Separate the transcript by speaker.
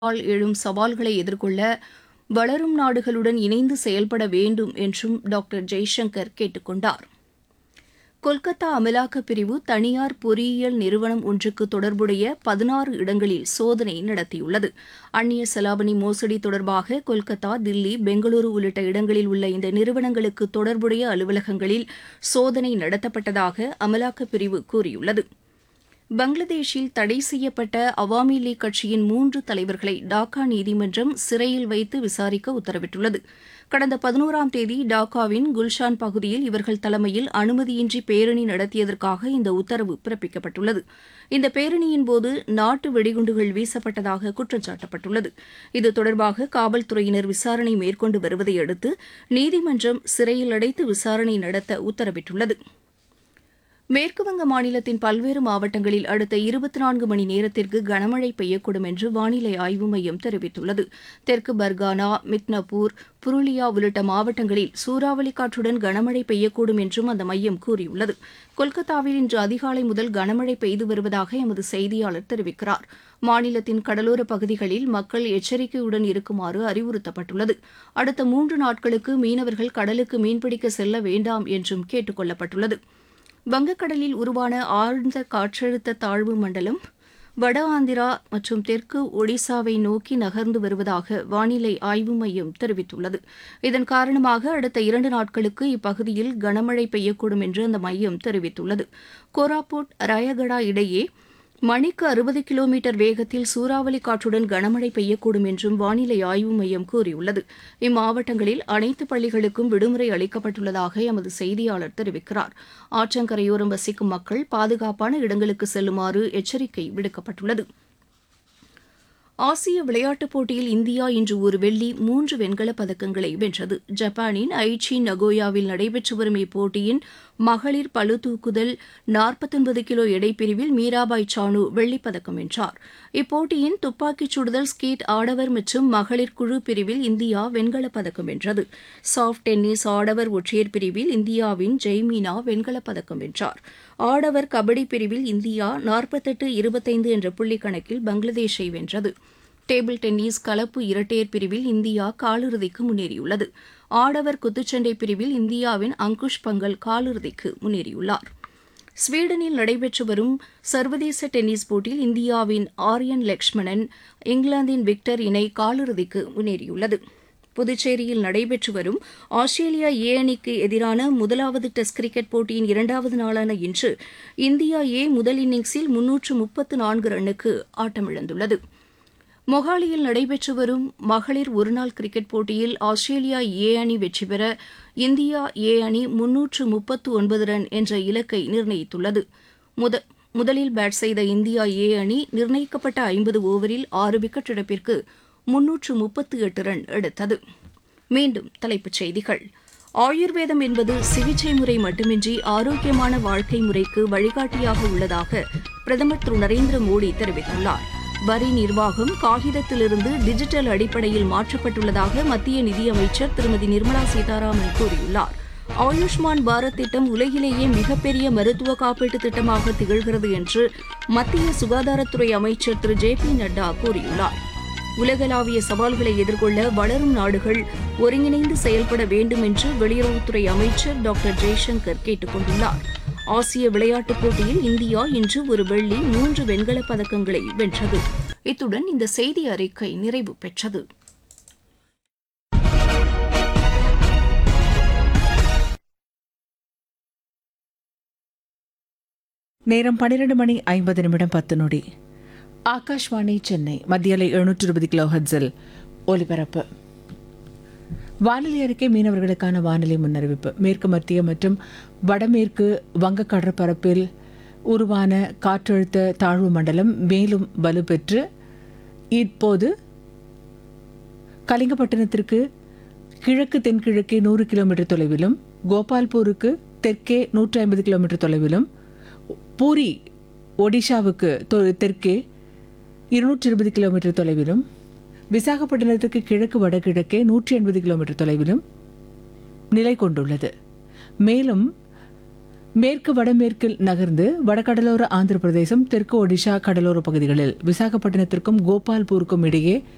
Speaker 1: all எழும் சவால்களை எதிர்கொள்ள வளரும் நாடுகளுடன் இணைந்து செயல்பட வேண்டும் என்றும் டாக்டர் ஜெய்சங்கர் கேட்டுக் கொண்டார் கொல்கத்தா அமலாக்கப் பிரிவு தனியார் பொறியியல் நிறுவனம் ஒன்றுக்கு தொடர்புடைய பதினாறு இடங்களில் சோதனை நடத்தியுள்ளது அந்நிய செலாவணி மோசடி தொடர்பாக கொல்கத்தா தில்லி பெங்களூரு உள்ளிட்ட இடங்களில் உள்ள இந்த நிறுவனங்களுக்கு தொடர்புடைய அலுவலகங்களில் சோதனை நடத்தப்பட்டதாக அமலாக்கப் பிரிவு கூறியுள்ளது பங்களாதேஷில் தடை செய்யப்பட்ட அவாமி லீக் கட்சியின் மூன்று தலைவர்களை டாக்கா நீதிமன்றம் சிறையில் வைத்து விசாரிக்க உத்தரவிட்டுள்ளது கடந்த பதினோராம் தேதி டாக்காவின் குல்ஷான் பகுதியில் இவர்கள் தலைமையில் அனுமதியின்றி பேரணி நடத்தியதற்காக இந்த உத்தரவு பிறப்பிக்கப்பட்டுள்ளது இந்த பேரணியின்போது நாட்டு வெடிகுண்டுகள் வீசப்பட்டதாக குற்றம் சாட்டப்பட்டுள்ளது இது தொடர்பாக காவல்துறையினர் விசாரணை மேற்கொண்டு வருவதை அடுத்து நீதிமன்றம் சிறையில் அடைத்து விசாரணை நடத்த உத்தரவிட்டுள்ளது மேற்குவங்க மாநிலத்தின் பல்வேறு மாவட்டங்களில் அடுத்த இருபத்தி நான்கு மணி நேரத்திற்கு கனமழை பெய்யக்கூடும் என்று வானிலை ஆய்வு மையம் தெரிவித்துள்ளது தெற்கு பர்கானா மித்னபூர் புருலியா உள்ளிட்ட மாவட்டங்களில் சூறாவளி காற்றுடன் கனமழை பெய்யக்கூடும் என்றும் அந்த மையம் கூறியுள்ளது கொல்கத்தாவில் இன்று அதிகாலை முதல் கனமழை பெய்து வருவதாக எமது செய்தியாளர் தெரிவிக்கிறார் மாநிலத்தின் கடலோர பகுதிகளில் மக்கள் எச்சரிக்கையுடன் இருக்குமாறு அறிவுறுத்தப்பட்டுள்ளது அடுத்த மூன்று நாட்களுக்கு மீனவர்கள் கடலுக்கு மீன்பிடிக்க செல்ல வேண்டாம் என்றும் கேட்டுக் கொள்ளப்பட்டுள்ளது வங்கக்கடலில் உருவான ஆழ்ந்த காற்றழுத்த தாழ்வு மண்டலம் வட ஆந்திரா மற்றும் தெற்கு ஒடிசாவை நோக்கி நகர்ந்து வருவதாக வானிலை ஆய்வு மையம் தெரிவித்துள்ளது இதன் காரணமாக அடுத்த இரண்டு நாட்களுக்கு இப்பகுதியில் கனமழை பெய்யக்கூடும் என்று அந்த மையம் தெரிவித்துள்ளது கோராபுட் ரயகடா இடையே மணிக்கு அறுபது கிலோமீட்டர் வேகத்தில் சூறாவளி காற்றுடன் கனமழை பெய்யக்கூடும் என்றும் வானிலை ஆய்வு மையம் கூறியுள்ளது இம்மாவட்டங்களில் அனைத்து பள்ளிகளுக்கும் விடுமுறை அளிக்கப்பட்டுள்ளதாக எமது செய்தியாளர் தெரிவிக்கிறார் ஆற்றங்கரையோரம் வசிக்கும் மக்கள் பாதுகாப்பான இடங்களுக்கு செல்லுமாறு எச்சரிக்கை விடுக்கப்பட்டுள்ளது ஆசிய விளையாட்டுப் போட்டியில் இந்தியா இன்று ஒரு வெள்ளி மூன்று வெண்கலப் பதக்கங்களை வென்றது ஜப்பானின் ஐச்சி நகோயாவில் நடைபெற்று வரும் இப்போட்டியின் மகளிர் பளு தூக்குதல் நாற்பத்தொன்பது கிலோ எடைப்பிரிவில் மீராபாய் சானு வெள்ளிப் பதக்கம் வென்றார் இப்போட்டியின் துப்பாக்கிச் சுடுதல் ஸ்கீட் ஆடவர் மற்றும் மகளிர் குழு பிரிவில் இந்தியா வெண்கலப் பதக்கம் வென்றது சாஃப்ட் டென்னிஸ் ஆடவர் ஒற்றையர் பிரிவில் இந்தியாவின் ஜெய்மீனா வெண்கலப் பதக்கம் வென்றார் ஆடவர் கபடி பிரிவில் இந்தியா நாற்பத்தெட்டு இருபத்தைந்து என்ற புள்ளிக் கணக்கில் பங்களாதேஷை வென்றது டேபிள் டென்னிஸ் கலப்பு இரட்டையர் பிரிவில் இந்தியா காலிறுதிக்கு முன்னேறியுள்ளது ஆடவர் குத்துச்சண்டை பிரிவில் இந்தியாவின் அங்குஷ் பங்கல் காலிறுதிக்கு முன்னேறியுள்ளார் ஸ்வீடனில் நடைபெற்று வரும் சர்வதேச டென்னிஸ் போட்டியில் இந்தியாவின் ஆரியன் லக்ஷ்மணன் இங்கிலாந்தின் விக்டர் இணை காலிறுதிக்கு முன்னேறியுள்ளது புதுச்சேரியில் நடைபெற்று வரும் ஆஸ்திரேலியா ஏ அணிக்கு எதிரான முதலாவது டெஸ்ட் கிரிக்கெட் போட்டியின் இரண்டாவது நாளான இன்று இந்தியா ஏ முதல் இன்னிங்ஸில் முன்னூற்று முப்பத்து நான்கு ரன்னுக்கு ஆட்டமிழந்துள்ளது மொஹாலியில் நடைபெற்று வரும் மகளிர் ஒருநாள் கிரிக்கெட் போட்டியில் ஆஸ்திரேலியா ஏ அணி வெற்றி பெற இந்தியா ஏ அணி முன்னூற்று முப்பத்து ஒன்பது ரன் என்ற இலக்கை நிர்ணயித்துள்ளது முத முதலில் பேட் செய்த இந்தியா ஏ அணி நிர்ணயிக்கப்பட்ட ஐம்பது ஓவரில் ஆறு விக்கெட் இழப்பிற்கு முன்னூற்று முப்பத்து எட்டு ரன் எடுத்தது மீண்டும் தலைப்புச் செய்திகள் ஆயுர்வேதம் என்பது சிகிச்சை முறை மட்டுமின்றி ஆரோக்கியமான வாழ்க்கை முறைக்கு வழிகாட்டியாக உள்ளதாக பிரதமர் திரு நரேந்திர மோடி தெரிவித்துள்ளார் வரி நிர்வாகம் காகிதத்திலிருந்து டிஜிட்டல் அடிப்படையில் மாற்றப்பட்டுள்ளதாக மத்திய நிதியமைச்சர் திருமதி நிர்மலா சீதாராமன் கூறியுள்ளார் ஆயுஷ்மான் பாரத் திட்டம் உலகிலேயே மிகப்பெரிய மருத்துவ காப்பீட்டு திட்டமாக திகழ்கிறது என்று மத்திய சுகாதாரத்துறை அமைச்சர் திரு ஜே பி நட்டா கூறியுள்ளார் உலகளாவிய சவால்களை எதிர்கொள்ள வளரும் நாடுகள் ஒருங்கிணைந்து செயல்பட வேண்டும் என்று வெளியுறவுத்துறை அமைச்சர் டாக்டர் ஜெய்சங்கர் கேட்டுக் கொண்டுள்ளார் ஆசிய விளையாட்டுப் போட்டியில் இந்தியா இன்று ஒரு வெள்ளி மூன்று வெண்கலப் பதக்கங்களை வென்றது இத்துடன் இந்த செய்தி அறிக்கை நிறைவு பெற்றது
Speaker 2: நேரம் பன்னிரண்டு மணி ஐம்பது நிமிடம் பத்து நொடி ஆகாஷ்வாணி சென்னை மத்தியலை எழுநூற்று இருபது கிலோ ஹெட்ஸில் ஒலிபரப்பு வானிலை அறிக்கை மீனவர்களுக்கான வானிலை முன்னறிவிப்பு மேற்கு மத்திய மற்றும் வடமேற்கு வங்க கடற்பரப்பில் உருவான காற்றழுத்த தாழ்வு மண்டலம் மேலும் வலுப்பெற்று இப்போது கலிங்கப்பட்டினத்திற்கு கிழக்கு தென்கிழக்கே நூறு கிலோமீட்டர் தொலைவிலும் கோபால்பூருக்கு தெற்கே நூற்றி ஐம்பது கிலோமீட்டர் தொலைவிலும் பூரி ஒடிஷாவுக்கு தொ- தெற்கே இருநூற்றி இருபது கிலோமீட்டர் தொலைவிலும் விசாகப்பட்டினத்துக்கு கிழக்கு வடகிழக்கே நூற்றி எண்பது கிலோமீட்டர் தொலைவிலும் நிலை கொண்டுள்ளது மேலும் மேற்கு வடமேற்கில் நகர்ந்து வடகடலோர ஆந்திர பிரதேசம் தெற்கு ஒடிஷா கடலோர பகுதிகளில் விசாகப்பட்டினத்திற்கும் கோபால்பூருக்கும் இடையே